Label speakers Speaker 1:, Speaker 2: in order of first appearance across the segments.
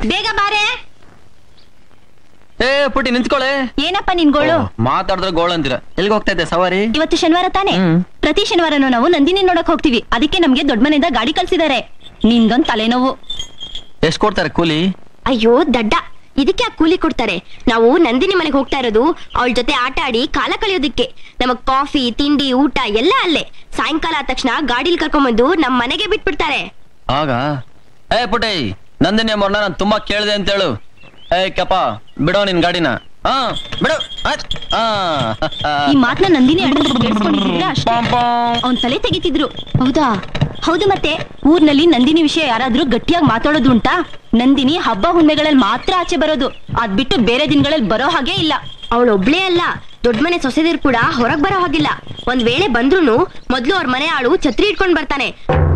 Speaker 1: ಬೇಗ ಬಾರೆ
Speaker 2: ಏ ಪುಟಿ ನಿಂತ್ಕೊಳ್ಳೆ
Speaker 1: ಏನಪ್ಪ ನಿನ್ ಗೋಳು
Speaker 2: ಮಾತಾಡಿದ್ರೆ ಗೋಳು ಅಂತೀರ ಎಲ್ಲಿಗೆ ಹೋಗ್ತಾ ಇದ್ದೆ ಸವಾರಿ
Speaker 1: ಇವತ್ತು ಶನಿವಾರ ತಾನೆ
Speaker 2: ಹ್ಮ್.
Speaker 1: ಪ್ರತಿ ಶನಿವಾರನೂ ನಾವು ನಂದಿನಿ ನೋಡಕ್ ಹೋಗ್ತೀವಿ ಅದಕ್ಕೆ ನಮ್ಗೆ ದೊಡ್ಡ ಮನೆಯಿಂದ ಗಾಡಿ ಕಳ್ಸಿದಾರೆ ನಿಂದೊಂದ್ ತಲೆನೋವು
Speaker 2: ಎಷ್ಟ್ ಕೊಡ್ತಾರೆ ಕೂಲಿ
Speaker 3: ಅಯ್ಯೋ ದಡ್ಡ ಇದಕ್ಕೆ ಯಾಕೆ ಕೂಲಿ ಕೊಡ್ತಾರೆ ನಾವು ನಂದಿನಿ ಮನೆಗೆ ಹೋಗ್ತಾ ಇರೋದು ಅವಳ ಜೊತೆ ಆಟ ಆಡಿ ಕಾಲ ಕಳೆಯೋದಕ್ಕೆ ನಮಗ್ ಕಾಫಿ ತಿಂಡಿ ಊಟ ಎಲ್ಲ ಅಲ್ಲೇ ಸಾಯಂಕಾಲ ಆದ ತಕ್ಷಣ ಗಾಡಿಲಿ ಕರ್ಕೊಂಡ್ಬಂದು ನಮ್ ಮನೆಗೆ ಬಿಟ್ಬಿಡ್ತಾರೆ
Speaker 2: ಆಗ ಏ ಪುಟಿ ನಂದಿನಿ ಅಮ್ಮವ್ರನ್ನ ನಾನು ತುಂಬಾ ಕೇಳಿದೆ ಅಂತ ಹೇಳು ಏ ಕಪ್ಪ ಬಿಡೋ ನಿನ್ ಗಾಡಿನ ಹಾ ಬಿಡು ಆಯ್ತ್. ಆ.
Speaker 1: ಈ ಮಾತನ್ನ ನಂದಿನಿ ಅಣ್ಣನ್ ಕೇಳಿಸ್ಕೊಂಡಿದ್ರೆ ಅಷ್ಟೇ
Speaker 2: ಪಾಂ ಪಾಂ.
Speaker 1: ಅವ್ನ್ ತಲೆ ತೆಗಿತಿದ್ರು ಹೌದಾ ಹೌದು ಮತ್ತೆ ಊರ್ನಲ್ಲಿ ನಂದಿನಿ ವಿಷಯ ಯಾರಾದ್ರೂ ಗಟ್ಟಿಯಾಗಿ ಮಾತಾಡೋದು ಉಂಟಾ ನಂದಿನಿ ಹಬ್ಬ ಹುಣ್ಮೆಗಳಲ್ಲಿ ಮಾತ್ರ ಆಚೆ ಬರೋದು ಅದ್ ಬಿಟ್ಟು ಬೇರೆ ದಿನಗಳಲ್ಲಿ ಬರೋ ಹಾಗೆ ಇಲ್ಲ
Speaker 3: ಅವಳು ಒಬ್ಳೇ ಅಲ್ಲ ದೊಡ್ಡ ಮನೆ ಸೊಸೆದಿರ್ ಕೂಡ ಹೊರಗ್ ಬರೋ ಹಾಗಿಲ್ಲ ಒಂದ್ ವೇಳೆ ಬಂದ್ರೂನು ಮೊದ್ಲು ಅವ್ರ ಮನೆ ಆಳು ಛತ್ರಿ ಇಟ್ಕೊಂಡ್ ಬರ್ತಾನೆ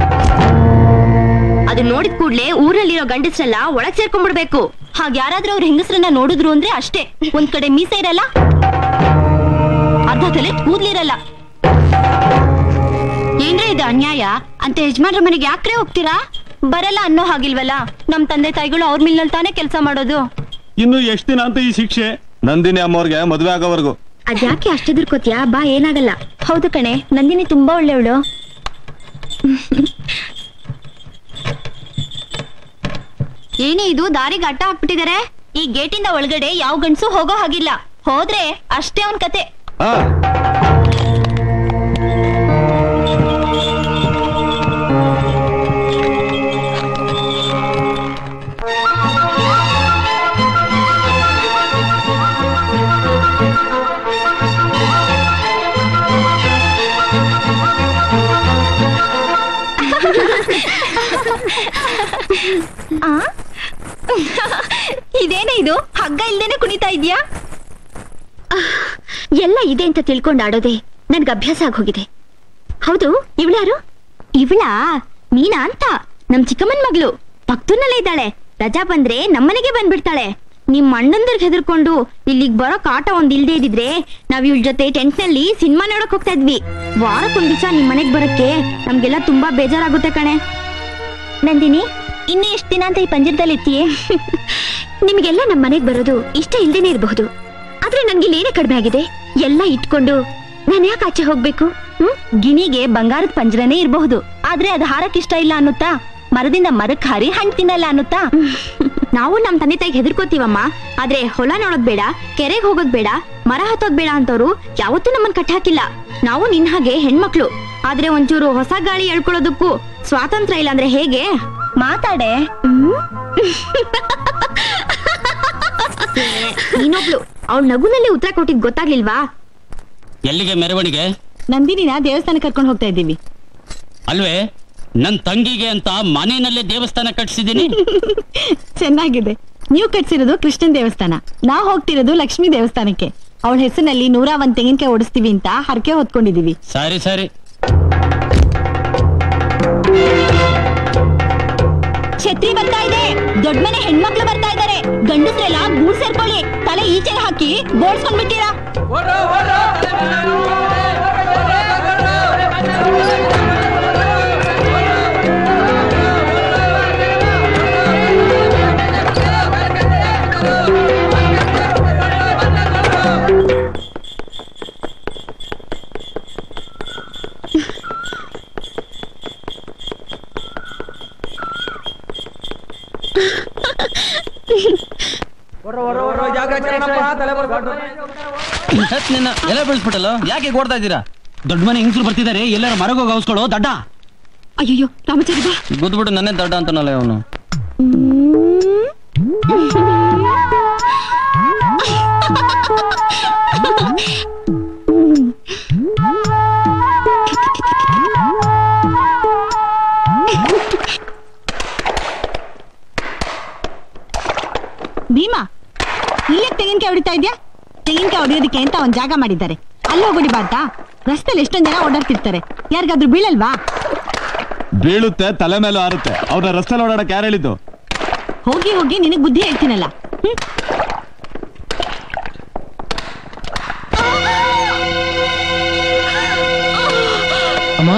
Speaker 3: ಅದು ನೋಡಿದ ಕೂಡ್ಲೆ ಊರಲ್ಲಿರೋ ಗಂಡಸ್ರೆಲ್ಲ ಒಳಗ್ ಸೇರ್ಕೊಂಡ್ಬಿಡ್ಬೇಕು
Speaker 1: ಹಾಗ ಯಾರಾದ್ರೂ ಅವ್ರ ಹೆಂಗಸ್ರನ್ನ ನೋಡಿದ್ರು ಅಂದ್ರೆ ಅಷ್ಟೇ ಒಂದ್ ಕಡೆ ಮೀಸೆ ಇರಲ್ಲ ಅರ್ಧ ತಲೆ ಕೂದ್ಲಿರಲ್ಲ ಏನ್ರ ಇದು ಅನ್ಯಾಯ ಅಂತ ಯಜಮಾನ್ರ ಮನೆಗೆ ಯಾಕ್ರೆ ಹೋಗ್ತೀರಾ ಬರಲ್ಲ ಅನ್ನೋ ಹಾಗಿಲ್ವಲ್ಲ ನಮ್ ತಂದೆ ತಾಯಿಗಳು ಅವ್ರ ಮಿಲ್ನಲ್ಲಿ ತಾನೇ ಕೆಲಸ ಮಾಡೋದು
Speaker 4: ಇನ್ನು ಎಷ್ಟ್ ದಿನ ಅಂತ ಈ ಶಿಕ್ಷೆ ನಂದಿನಿ ಅಮ್ಮವ್ರಿಗೆ ಮದ್ವೆ ಆಗೋವರೆಗೂ
Speaker 3: ಅದ್ಯಾಕೆ ಅಷ್ಟು ಎದುರ್ಕೋತಿಯಾ ಬಾ ಏನಾಗಲ್ಲ
Speaker 1: ಹೌದು ಕಣೆ ನಂದಿನಿ ತುಂಬಾ ಒಳ್ಳೆಯವಳು
Speaker 3: ಏನೇ ಇದು ದಾರಿಗೆ ಅಡ್ಡ ಹಾಕ್ಬಿಟ್ಟಿದಾರೆ
Speaker 1: ಈ ಗೇಟಿಂದ ಒಳಗಡೆ ಯಾವ ಗಂಡ್ಸು ಹೋಗೋ ಹಾಗಿಲ್ಲ ಹೋದ್ರೆ ಅಷ್ಟೇ ಅವನ್ ಕತೆ
Speaker 4: ಹಾ
Speaker 1: ಇದೇನೇ ಇದು ಹಗ್ಗ ಇಲ್ದೇನೆ ಕುಣಿತಾ ಇದ್ಯಾ
Speaker 3: ಎಲ್ಲ ಇದೆ ಅಂತ ತಿಳ್ಕೊಂಡು ಆಡೋದೆ ನನ್ಗೆ ಅಭ್ಯಾಸ ಆಗೋಗಿದೆ ಹೌದು ಇವಳ್ಯಾರು ಇವಳಾ ಮೀನಾ ಅಂತ ನಮ್ ಚಿಕ್ಕಮ್ಮನ್ ಮಗಳು ಪಕ್ತೂರ್ನಲ್ಲೇ ಇದ್ದಾಳೆ ರಜಾ ಬಂದ್ರೆ ನಮ್ಮನೆಗೆ ಬಂದ್ಬಿಡ್ತಾಳೆ ನಿಮ್ ಅಣ್ಣಂದಿರ್ಗ್ ಹೆದರ್ಕೊಂಡು ಇಲ್ಲಿಗ್ ಬರೋ ಕಾಟ ಒಂದ್ ಇಲ್ದೇ ಇದಿದ್ರೆ ನಾವ್ ಇವಳ ಜೊತೆ ಟೆಂಟ್ ನಲ್ಲಿ ಸಿನಿಮಾ ನೋಡಕ್ ಹೋಗ್ತಾ ಇದ್ವಿ ವಾರಕ್ಕೊಂದ್ ದಿವಸ ನಿಮ್ ಮನೆಗ್ ಬರಕ್ಕೆ ನಮ್ಗೆಲ್ಲ ತುಂಬಾ ಬೇಜಾರಾಗುತ್ತೆ ಕಣೆ ನಂದಿನಿ
Speaker 1: ಇನ್ನು ಎಷ್ಟ್ ದಿನ ಅಂತ ಈ ಪಂಜರದಲ್ಲಿ ಇರ್ತೀಯೇ
Speaker 3: ನಿಮಗೆಲ್ಲ ನಮ್ಮ ಮನೆಗ್ ಬರೋದು ಇಷ್ಟ ಇಲ್ದೇನೆ ಇರಬಹುದು ಆದ್ರೆ ನನ್ಗೆ ಏನೇ ಕಡಿಮೆ ಆಗಿದೆ ಎಲ್ಲ ಇಟ್ಕೊಂಡು ನಾನು ಯಾಕೆ ಆಚೆ ಹೋಗ್ಬೇಕು ಹ್ಮ್
Speaker 1: ಗಿಣಿಗೆ ಬಂಗಾರದ ಪಂಜರನೇ ಇರಬಹುದು ಆದ್ರೆ ಅದು ಹಾರಕ್ ಇಷ್ಟ ಇಲ್ಲ ಅನ್ನುತ್ತಾ ಮರದಿಂದ ಮರಕ್ ಹಾರಿ ಹಣ್ಣು ತಿನ್ನಲ್ಲ ಅನ್ನುತ್ತಾ
Speaker 3: ನಾವು ನಮ್ ತಂದೆ ತಾಯಿಗೆ ಹೆದರ್ಕೋತೀವಮ್ಮ ಆದ್ರೆ ಹೊಲ ನೋಡೋದ್ ಬೇಡ ಕೆರೆಗೆ ಹೋಗೋದ್ ಬೇಡ ಮರ ಹತ್ತೋದ್ ಬೇಡ ಅಂತವ್ರು ಯಾವತ್ತೂ ನಮ್ಮನ್ ಕಟ್ ಹಾಕಿಲ್ಲ ನಾವು ನಿನ್ ಹಾಗೆ ಹೆಣ್ಮಕ್ಳು ಆದ್ರೆ ಒಂಚೂರು ಹೊಸ ಗಾಳಿ ಎಳ್ಕೊಳ್ಳೋದಕ್ಕೂ ಸ್ವಾತಂತ್ರ್ಯ ಇಲ್ಲ ಅಂದ್ರೆ ಹೇಗೆ
Speaker 1: ಮಾತಾಡೆ
Speaker 3: ಇನ್ನೊಬ್ಳು ಅವಳ ನಗುನಲ್ಲಿ ಉತ್ತರ ಕೊಟ್ಟಿದ್ ಗೊತ್ತಾಗ್ಲಿಲ್ವಾ
Speaker 5: ಎಲ್ಲಿಗೆ ಮೆರವಣಿಗೆ
Speaker 1: ನಂದಿನಿನ ದೇವಸ್ಥಾನ ಕರ್ಕೊಂಡು ಹೋಗ್ತಾ ಇದ್ದೀವಿ
Speaker 5: ಅಲ್ವೇ ನನ್ ತಂಗಿಗೆ ಅಂತ ಮನೆಯಲ್ಲೇ ದೇವಸ್ಥಾನ ಕಟ್ಸಿದೀನಿ
Speaker 1: ಚೆನ್ನಾಗಿದೆ ನೀವು ಕಟ್ಸಿರೋದು ಕೃಷ್ಣನ್ ದೇವಸ್ಥಾನ ನಾವ್ ಹೋಗ್ತಿರೋದು ಲಕ್ಷ್ಮೀ ದೇವಸ್ಥಾನಕ್ಕೆ ಅವಳ ಹೆಸರಿನಲ್ಲಿ ನೂರ ಒಂದ್ ತೆಂಗಿನಕಾಯಿ ಓಡಿಸ್ತೀವಿ ಅಂತ ಹರಕೆ ಹೊತ್ಕೊಂಡಿದೀವಿ
Speaker 5: ಸರಿ ಸರಿ
Speaker 1: ಛತ್ರಿ ಬರ್ತಾ ಇದೆ ದೊಡ್ಡ ಮನೆ ಹೆಣ್ಮಕ್ಳು ಬರ್ತಾ ಇದಾರೆ ಗಂಡಸ್ರೆಲ್ಲ ಗೂಡ್ ಸೇರ್ಕೊಳ್ಳಿ ತಲೆ ಈಚೆ ಹಾಕಿ ಬೋಳ್ಸ್ಕೊಂಡ್ಬಿಟ್ಟಿರಾ
Speaker 2: ಹತ್ ನಿನ್ನ ಎಲೆ ಬೆಳೆಸ್ಬಿಟ್ಟಲ್ಲ ಯಾಕೆ ಓಡ್ತಾ ಇದ್ದೀರಾ
Speaker 5: ದೊಡ್ಡ ಮನೆ ಹೆಂಗಸರು ಬರ್ತಿದ್ದಾರೆ ಎಲ್ಲರ ಮರಗೋಗಿ ಔಸ್ಕೊಳ್ಳೋ ದಡ್ಡ
Speaker 1: ಅಯ್ಯೋ ರಾಮಚಾರಿ ಬಾ
Speaker 2: ಗುದ್ಬಿಟ್ಟು ನನ್ನೇ ದೊಡ್ಡ ಅಂತನಲ್ಲ ಅವನು
Speaker 1: ಭೀಮಾ ಇಲ್ಲೇ ತೆಂಗಿನಕಾಯಿ ಹೊಡಿತಾ ಇದ್ಯಾ ತೆಂಗಿನಕಾಯಿ ಹೊಡಿಯೋದಕ್ಕೆ ಅಂತ ಒಂದ್ ಜಾಗ ಮಾಡಿದ್ದಾರೆ ಅಲ್ಲಿ ಹೋಗಿ ಬಾತಾ ರಸ್ತೆಲಿ ಎಷ್ಟೊಂದ್ ಜನ ಓಡಾಡ್ತಿರ್ತಾರೆ ಯಾರಿಗಾದ್ರೂ ಬೀಳಲ್ವಾ
Speaker 4: ಬೀಳುತ್ತೆ ತಲೆ ಮೇಲೂ ಆರುತ್ತೆ ಅವ್ರನ್ನ ರಸ್ತೆ ಓಡಾಡಕ್ ಯಾರು ಹೇಳಿದ್ದು
Speaker 1: ಹೋಗಿ ಹೋಗಿ ನಿನಗ್ ಬುದ್ಧಿ ಹೇಳ್ತೀನಲ್ಲ ಹ್ಮ್?
Speaker 2: ಅಮ್ಮ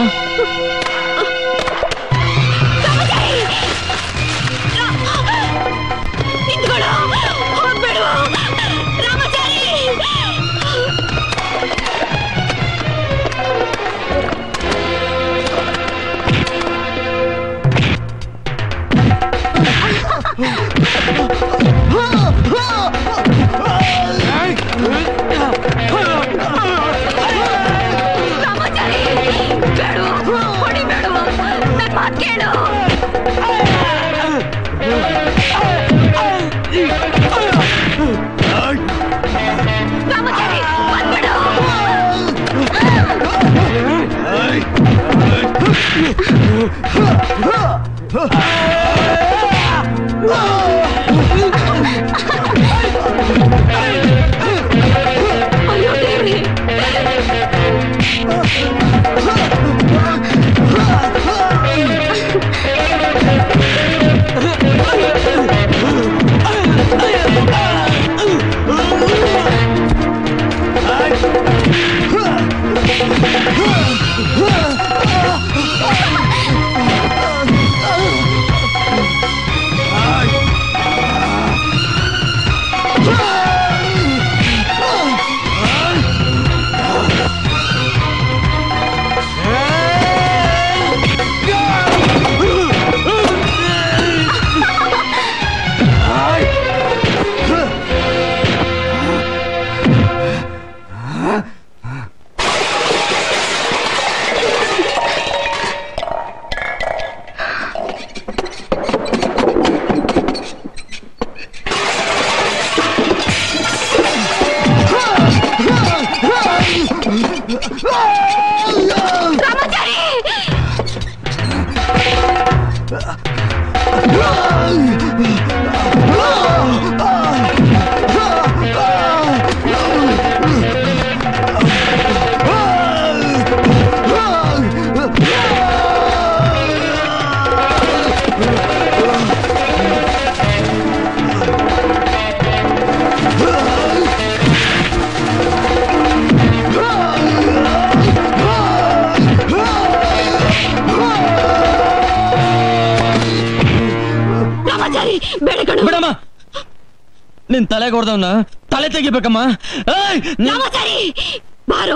Speaker 2: ನಿನ್ ತಲೆಗೆ ಹೊಡೆದವನ ತಲೆ ತೆಗಿಬೇಕಮ್ಮ ಏಯ್, ನೀನ್-
Speaker 1: ರಾಮಾಚಾರಿ ಬಾರೋ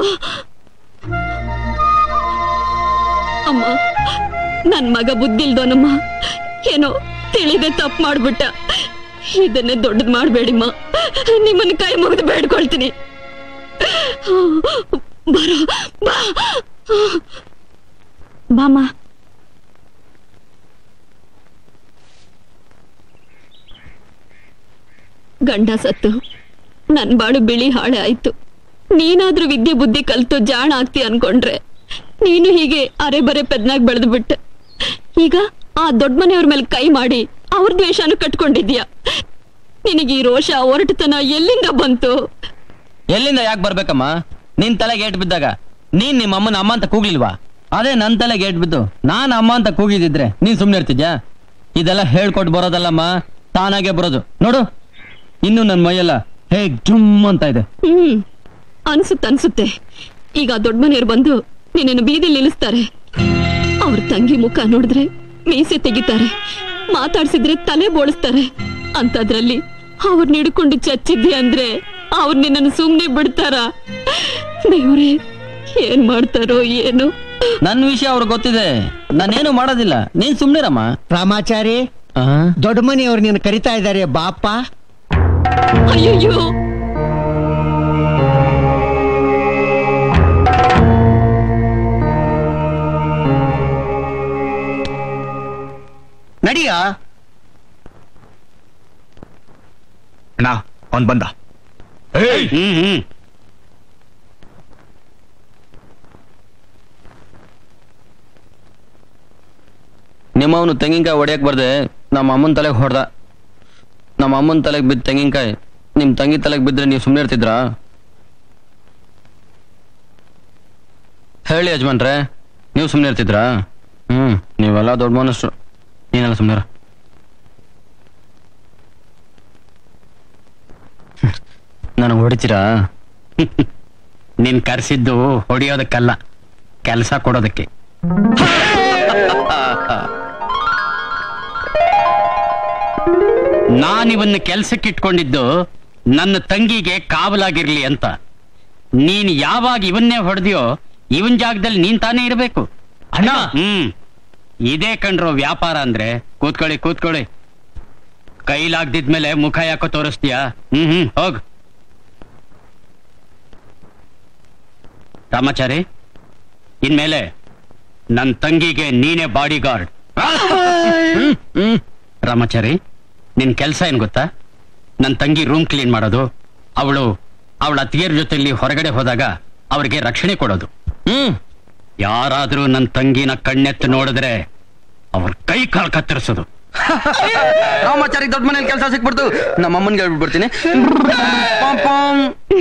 Speaker 1: ಅಮ್ಮ ನನ್ ಮಗ ಬುದ್ಧಿಲ್ದೋನಮ್ಮ ಏನೋ ತಿಳಿದೆ ತಪ್ಪು ಮಾಡ್ಬಿಟ್ಟ ಇದನ್ನೇ ದೊಡ್ಡದ್ ಮಾಡ್ಬೇಡಿಮ್ಮ ನಿಮ್ಮನ್ನ ಕೈ ಮುಗಿದು ಬೇಡ್ಕೊಳ್ತೀನಿ ಬರೋ ಬಾ ಬಾಮ್ಮ ಗಂಡ ಸತ್ತು ನನ್ ಬಾಳು ಬಿಳಿ ಹಾಳೆ ಆಯ್ತು ನೀನಾದ್ರೂ ವಿದ್ಯೆ ಬುದ್ಧಿ ಕಲ್ತು ಜಾಣ ಆಗ್ತಿ ಅನ್ಕೊಂಡ್ರೆ ನೀನು ಹೀಗೆ ಅರೆ ಬರೆ ಪೆದ್ನಾಗ್ ಬೆಳೆದು ಬಿಟ್ಟೆ ಈಗ ಆ ದೊಡ್ಡ ಮನೆಯವ್ರ ಮೇಲೆ ಕೈ ಮಾಡಿ ಅವ್ರ ದ್ವೇಷನು ಕಟ್ಕೊಂಡಿದ್ಯಾ ನಿನಗೆ ಈ ರೋಷ ಒರಟುತನ ಎಲ್ಲಿಂದ ಬಂತು
Speaker 2: ಎಲ್ಲಿಂದ ಯಾಕೆ ಬರ್ಬೇಕಮ್ಮ ನಿನ್ ತಲೆಗೆ ಏಟ್ ಬಿದ್ದಾಗ ನೀನ್ ನಿಮ್ಮ ಅಮ್ಮನ ಅಮ್ಮ ಅಂತ ಕೂಗ್ಲಿಲ್ವಾ ಅದೇ ನನ್ ತಲೆಗೆ ಏಟ್ ಬಿದ್ದು ನಾನ್ ಅಮ್ಮ ಅಂತ ಕೂಗಿದಿದ್ರೆ ನೀನ್ ಸುಮ್ನೆ ಇರ್ತಿದ್ಯಾ ಇದೆಲ್ಲ ಹೇಳ್ಕೊಟ್ ಬರೋದಲ್ಲಮ್ಮ ತಾನಾಗೆ ಬರೋದು ನೋಡು ಇನ್ನು ನನ್ ಮೈಯೆಲ್ಲ ಹೇಗ್ ಜುಮ್ ಅಂತ ಇದೆ
Speaker 1: ಹ್ಮ್ ಅನ್ಸುತ್ತೆ ಅನ್ಸುತ್ತೆ ಈಗ ಆ ದೊಡ್ಡ ಮನೆಯವ್ರು ಬಂದು ನಿನ್ನನ್ನು ಬೀದಿಲಿ ನಿಲ್ಲಿಸ್ತಾರೆ ಅವ್ರ ತಂಗಿ ಮುಖ ನೋಡಿದ್ರೆ ಮೀಸೆ ತೆಗಿತಾರೆ ಮಾತಾಡ್ಸಿದ್ರೆ ತಲೆ ಬೋಳಿಸ್ತಾರೆ ಅಂತದ್ರಲ್ಲಿ ಅವ್ರನ್ನ ಹಿಡ್ಕೊಂಡು ಚಚ್ಚಿದ್ದೆ ಅಂದ್ರೆ ಅವ್ರು ನಿನ್ನನ್ನು ಸುಮ್ನೆ ಬಿಡ್ತಾರ ದೇವ್ರೇ ಏನ್ ಮಾಡ್ತಾರೋ ಏನು
Speaker 2: ನನ್ ವಿಷಯ ಅವ್ರಿಗೆ ಗೊತ್ತಿದೆ ನಾನೇನು ಮಾಡೋದಿಲ್ಲ ನೀನ್ ಸುಮ್ನಿರಮ್ಮ
Speaker 6: ರಾಮಾಚಾರಿ
Speaker 2: ಆ?
Speaker 6: ದೊಡ್ಡ ಮನೆಯವ್ರು ನೀನು ಕರಿತಾ ಇದ್ದಾರೆ ಬಾಪ
Speaker 1: ಅಯ್ಯಯ್ಯೋ
Speaker 6: ನಡಿಯ
Speaker 7: ಅಣ್ಣ ಅವನ್ ಬಂದ
Speaker 5: ಹ್ಮ್ ಹ್ಮ್
Speaker 2: ನಿಮ್ಮವನು ತೆಂಗಿನಕಾಯಿ ಹೊಡಿಯಕ್ ಬರ್ದೆ ನಮ್ಮ ಅಮ್ಮನ ತಲೆಗೆ ಹೊಡೆದ ನಮ್ಮ ಅಮ್ಮನ ತಲೆಗೆ ಬಿದ್ದ ತೆಂಗಿನಕಾಯಿ ನಿಮ್ ತಂಗಿ ತಲೆಗೆ ಬಿದ್ರೆ ನೀವು ಸುಮ್ಮನೆ ಇರ್ತಿದ್ರಾ ಹೇಳಿ ಯಜಮಾನ್ರೆ ನೀವು ಸುಮ್ಮನೆ ಇರ್ತಿದ್ರಾ ಹ್ಮ್ ನೀವೆಲ್ಲ ದೊಡ್ಡ ಮನಸ್ಸು ನೀನೆಲ್ಲ ಸುಮ್ಮನೆ ನನಗೆ ಹೊಡಿತೀರಾ
Speaker 5: ನಿನ್ ಕರ್ಸಿದ್ದು ಹೊಡಿಯೋದಕ್ಕಲ್ಲ ಕೆಲಸ ಕೊಡೋದಕ್ಕೆ ನಾನಿವನ್ನ ಕೆಲ್ಸಕ್ಕೆ ಇಟ್ಕೊಂಡಿದ್ದು ನನ್ನ ತಂಗಿಗೆ ಕಾವಲಾಗಿರ್ಲಿ ಅಂತ ನೀನ್ ಯಾವಾಗ ಇವನ್ನೇ ಹೊಡೆದ್ಯೋ ಇವನ್ ಜಾಗದಲ್ಲಿ ನೀನ್ ತಾನೇ ಇರಬೇಕು
Speaker 2: ಅಣ್ಣ
Speaker 5: ಹ್ಮ್ ಇದೇ ಕಂಡ್ರೋ ವ್ಯಾಪಾರ ಅಂದ್ರೆ ಕೂತ್ಕೊಳ್ಳಿ ಕೂತ್ಕೊಳ್ಳಿ ಕೈಲಾಗ್ದಿದ್ಮೇಲೆ ಮುಖ ಯಾಕೋ ತೋರಿಸ್ತೀಯಾ ಹ್ಮ್ ಹ್ಮ್ ಹೋಗ್ ರಾಮಾಚಾರಿ ಇನ್ಮೇಲೆ ನನ್ ತಂಗಿಗೆ ನೀನೇ ಬಾಡಿ ಗಾರ್ಡ್
Speaker 2: ಹ್ಮ್
Speaker 5: ರಾಮಾಚಾರಿ ನಿನ್ ಕೆಲ್ಸ ಏನ್ ಗೊತ್ತಾ ನನ್ ತಂಗಿ ರೂಮ್ ಕ್ಲೀನ್ ಮಾಡೋದು ಅವಳು ಅವಳ ಅತ್ತಿಗೆಯರ ಜೊತೆಲಿ ಹೊರಗಡೆ ಹೋದಾಗ ಅವ್ರಿಗೆ ರಕ್ಷಣೆ ಕೊಡೋದು
Speaker 2: ಹ್ಮ್
Speaker 5: ಯಾರಾದ್ರೂ ನನ್ ತಂಗಿನ ಕಣ್ಣೆತ್ತು ನೋಡಿದ್ರೆ ಅವ್ರ ಕೈ ಕಾಲ್ ಕತ್ತರಿಸೋದು
Speaker 2: ರಾಮಾಚಾರಿ ದೊಡ್ಡ ಮನೇಲಿ ಕೆಲಸ ಸಿಕ್ಬಿಡ್ತು ನಮ್ಮ ಅಮ್ಮನ್ಗೆ ಹೇಳ್ಬಿಡ್ತೀನಿ ಪಾಂ ಪಾಂ.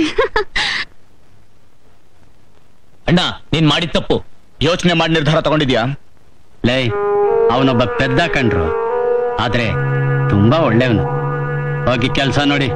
Speaker 7: ಅಣ್ಣ ನೀನ್ ಮಾಡಿದ ತಪ್ಪು ಯೋಚನೆ ಮಾಡಿ ನಿರ್ಧಾರ ತಗೊಂಡಿದ್ಯಾ
Speaker 5: ಲೈ ಅವನೊಬ್ಬ ಪೆದ್ದ ಕಂಡ್ರು ಆದ್ರೆ ತುಂಬಾ ಒಳ್ಳೆಯವನು ಹೋಗಿ ಕೆಲ್ಸ ನೋಡಿ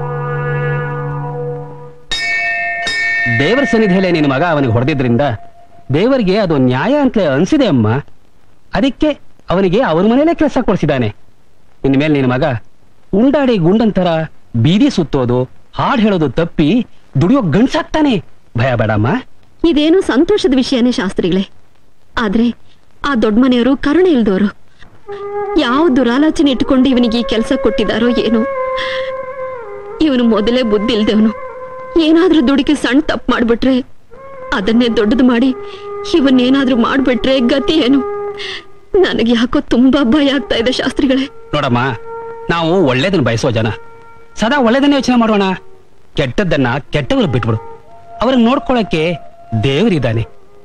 Speaker 8: ದೇವರ ಸನ್ನಿಧಿಯಲ್ಲೇ ನಿನ್ನ ಮಗ ಅವನಿಗೆ ಹೊಡೆದಿದ್ರಿಂದ ದೇವರಿಗೆ ಅದು ನ್ಯಾಯ ಅಂತ ಅನ್ಸಿದೆ ಅಮ್ಮ ಅದಕ್ಕೆ ಅವನಿಗೆ ಅವ್ರ ಮನೇಲೆ ಕೆಲಸ ಕೊಡಿಸಿದ್ದಾನೆ ಇನ್ಮೇಲೆ ನಿನ್ನ ಮಗ ಉಂಡಾಡಿ ಗುಂಡಂತರ ಬೀದಿ ಸುತ್ತೋದು ಹಾಡ್ ಹೇಳೋದು ತಪ್ಪಿ ದುಡಿಯೋ ಗಂಡ್ಸಾಗ್ತಾನೆ ಭಯ ಬೇಡಮ್ಮ
Speaker 1: ಇದೇನು ಸಂತೋಷದ ವಿಷಯನೇ ಶಾಸ್ತ್ರಿಗಳೇ ಆದ್ರೆ ಆ ದೊಡ್ಡ ಮನೆಯವರು ಕರುಣೆ ಇಲ್ದವರು ಯಾವ ದುರಾಲೋಚನೆ ಇಟ್ಕೊಂಡು ಇವನಿಗೆ ಈ ಕೆಲಸ ಕೊಟ್ಟಿದಾರೋ ಏನೋ ಇವನು ಮೊದಲೇ ಬುದ್ಧಿ ಇಲ್ದವನು ಏನಾದ್ರೂ ದುಡುಕಿ ಸಣ್ಣ ತಪ್ಪು ಮಾಡ್ಬಿಟ್ರೆ ಅದನ್ನೇ ದೊಡ್ಡದು ಮಾಡಿ ಇವನ್ನೇನಾದ್ರೂ ಮಾಡ್ಬಿಟ್ರೆ ಗತಿ ಏನು ನನಗೆ ಯಾಕೋ ತುಂಬಾ ಭಯ ಆಗ್ತಾ ಇದೆ ಶಾಸ್ತ್ರಿಗಳೇ
Speaker 8: ನೋಡಮ್ಮ ನಾವು ಒಳ್ಳೇದನ್ನ ಬಯಸೋ ಜನ ಸದಾ ಒಳ್ಳೇದನ್ನ ಯೋಚನೆ ಮಾಡೋಣ ಕೆಟ್ಟದ್ದನ್ನ ಕೆಟ್ಟವರು ಬಿಟ್ಬಿಡು ಅವ್ರಿಗೆ ನೋಡ್ಕೊಳಕ್ಕೆ ದೇವರಿದ್ದಾನೆ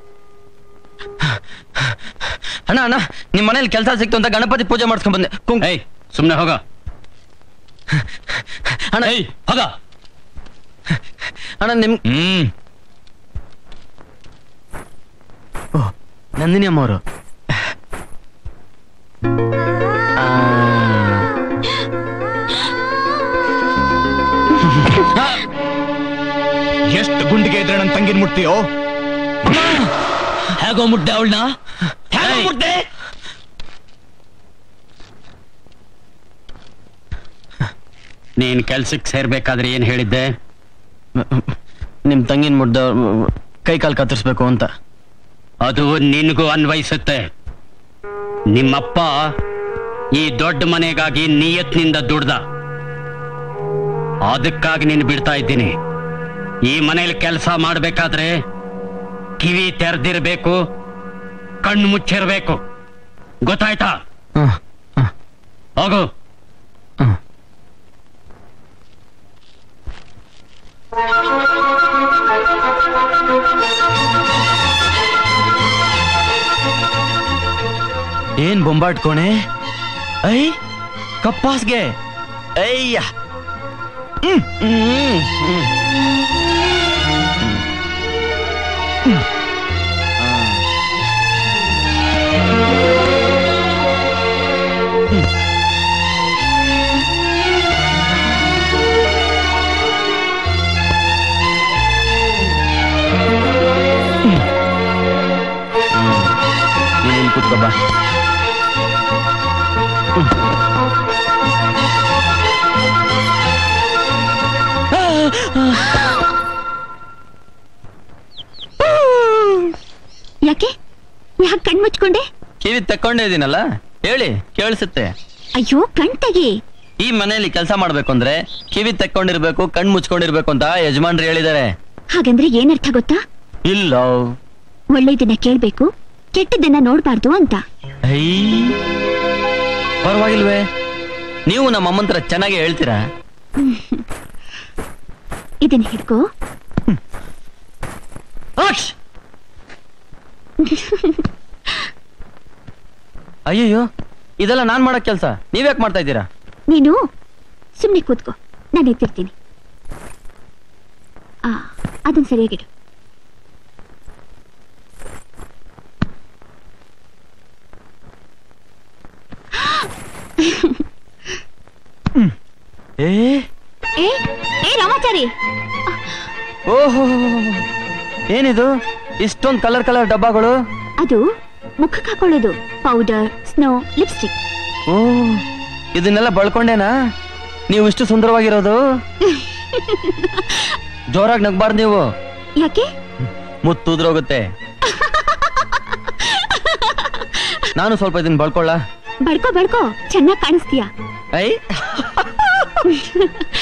Speaker 2: ಅಣ್ಣ ಅಣ್ಣ ನಿಮ್ ಮನೇಲಿ ಕೆಲಸ ಸಿಕ್ತು ಅಂತ ಗಣಪತಿ ಪೂಜೆ ಮಾಡಿಸ್ಕೊಂಡ್ ಬಂದೆ ಕುಂಕ್-
Speaker 5: ಏಯ್ ಸುಮ್ನೆ ಹೋಗ
Speaker 2: ಅಣ್ಣ
Speaker 5: ಏಯ್ ಹೋಗ
Speaker 2: ಅಣ್ಣ ನಿಮ್
Speaker 7: ಹ್ಮ್
Speaker 2: ನಂದಿನಿ ಅಮ್ಮವರು
Speaker 7: ಎಷ್ಟು ಗುಂಡಿಗೆ ಇದ್ರೆ ನನ್ ತಂಗಿನ ಮುಟ್ತೀಯೋ
Speaker 2: ಹೇಗೋ ಮುಡ್ಡೆ ಅವಳನ್ನ ಹೇಗೋ ಮುಡ್ಡೆ
Speaker 5: ನೀನ್ ಕೆಲ್ಸಕ್ಕೆ ಸೇರ್ಬೇಕಾದ್ರೆ ಏನ್ ಹೇಳಿದ್ದೆ
Speaker 2: ನಿಮ್ ತಂಗಿನ ಮುಡ್ದ ಕೈ ಕಾಲು ಕತ್ತರಿಸ್ಬೇಕು ಅಂತ
Speaker 5: ಅದು ನಿನಗೂ ಅನ್ವಯಿಸುತ್ತೆ ನಿಮ್ಮಪ್ಪ ಈ ದೊಡ್ಡ ಮನೆಗಾಗಿ ನಿಯತ್ನಿಂದ ದುಡ್ದ ಅದಕ್ಕಾಗಿ ನೀನು ಬಿಡ್ತಾ ಇದ್ದೀನಿ ಈ ಮನೇಲಿ ಕೆಲಸ ಮಾಡ್ಬೇಕಾದ್ರೆ ಕಿವಿ ತೆರೆದಿರ್ಬೇಕು ಕಣ್ಣು ಮುಚ್ಚಿರ್ಬೇಕು ಗೊತ್ತಾಯ್ತಾ
Speaker 2: ಹ್ಮ್, ಹ್ಮ್.
Speaker 5: ಹೋಗು
Speaker 2: ಏನ್ ಬೊಂಬಾಟ್ ಕೋಣೆ ಐ ಕಪ್ಪಾಸ್ಗೆ ಅಯ್ಯ ಹ್ಮ್, ಹ್ಮ್, ಹ್ಮ್. ಹ್ಮ್. ಆ. ಹ್ಮ್. ಹ್ಮ್. ಹ್ಮ್. ನೀನ್ ಕೂತ್ಕೋ ಬಾ
Speaker 3: ಯಾಕೆ ಯಾಕೆ ಕಣ್ ಮುಚ್ಕೊಂಡೆ
Speaker 2: ಕಿವಿ ತಕ್ಕೊಂಡೇ ಇದೀನಲ್ಲ ಹೇಳಿ ಕೇಳಿಸುತ್ತೆ
Speaker 3: ಅಯ್ಯೋ ಕಣ್ ತೆಗಿ
Speaker 2: ಈ ಮನೆಯಲ್ಲಿ ಕೆಲಸ ಮಾಡ್ಬೇಕು ಅಂದ್ರೆ ಕಿವಿ ತಕ್ಕೊಂಡಿರ್ಬೇಕು ಕಣ್ ಮುಚ್ಕೊಂಡಿರ್ಬೇಕು ಅಂತ ಯಜಮಾನ್ರು ಹೇಳಿದ್ದಾರೆ
Speaker 3: ಹಾಗಂದ್ರೆ ಏನರ್ಥ ಗೊತ್ತಾ
Speaker 2: ಇಲ್ಲ
Speaker 3: ಒಳ್ಳೇದನ್ನ ಕೇಳ್ಬೇಕು ಕೆಟ್ಟದನ್ನ ನೋಡ್ಬಾರ್ದು ಅಂತ
Speaker 2: ಐ ಪರವಾಗಿಲ್ವೇ ನೀವು ನಮ್ಮ ಅಮ್ಮಂತ್ರ ಚೆನ್ನಾಗಿ ಹೇಳ್ತೀರಾ
Speaker 3: ಇದನ್ನ ಹಿಡ್ಕೋ
Speaker 2: ಆಕ್ಷ್! ಅಯ್ಯಯ್ಯೋ ಇದೆಲ್ಲ ನಾನ್ ಮಾಡೋ ಕೆಲಸ ನೀವ್ಯಾಕೆ ಮಾಡ್ತಾ ಇದ್ದೀರಾ
Speaker 3: ನೀನು ಸುಮ್ನೆ ಕೂತ್ಕೋ ನಾನು ಎತ್ತಿರ್ತೀನಿ ಆ ಅದನ್ನ ಸರಿಯಾಗಿಡು
Speaker 2: ಏ
Speaker 3: ಏ ಏ ರಾಮಾಚಾರಿ
Speaker 2: ಓಹೋ ಏನಿದು ಇಷ್ಟೊಂದು ಕಲರ್ ಕಲರ್ ಡಬ್ಬಗಳು
Speaker 3: ಅದು ಮುಖಕ್ಕೆ ಹಾಕೊಳ್ಳೋದು ಪೌಡರ್ ಸ್ನೋ ಲಿಪ್ಸ್ಟಿಕ್
Speaker 2: ಓ ಇದನ್ನೆಲ್ಲ ಬಳ್ಕೊಂಡೇನಾ ನೀವು ಇಷ್ಟು ಸುಂದರವಾಗಿರೋದು ಜೋರಾಗಿ ನಗ್ಬಾರ್ದು ನೀವು
Speaker 3: ಯಾಕೆ
Speaker 2: ಮುತ್ತುದ್ರೋಗುತ್ತೆ ನಾನು ಸ್ವಲ್ಪ ಇದನ್ನ ಬಳ್ಕೊಳ್ಳ
Speaker 3: ಬಡ್ಕೋ ಬಡ್ಕೋ ಚೆನ್ನಾಗಿ ಕಾಣಿಸ್ತೀಯ
Speaker 2: ಐ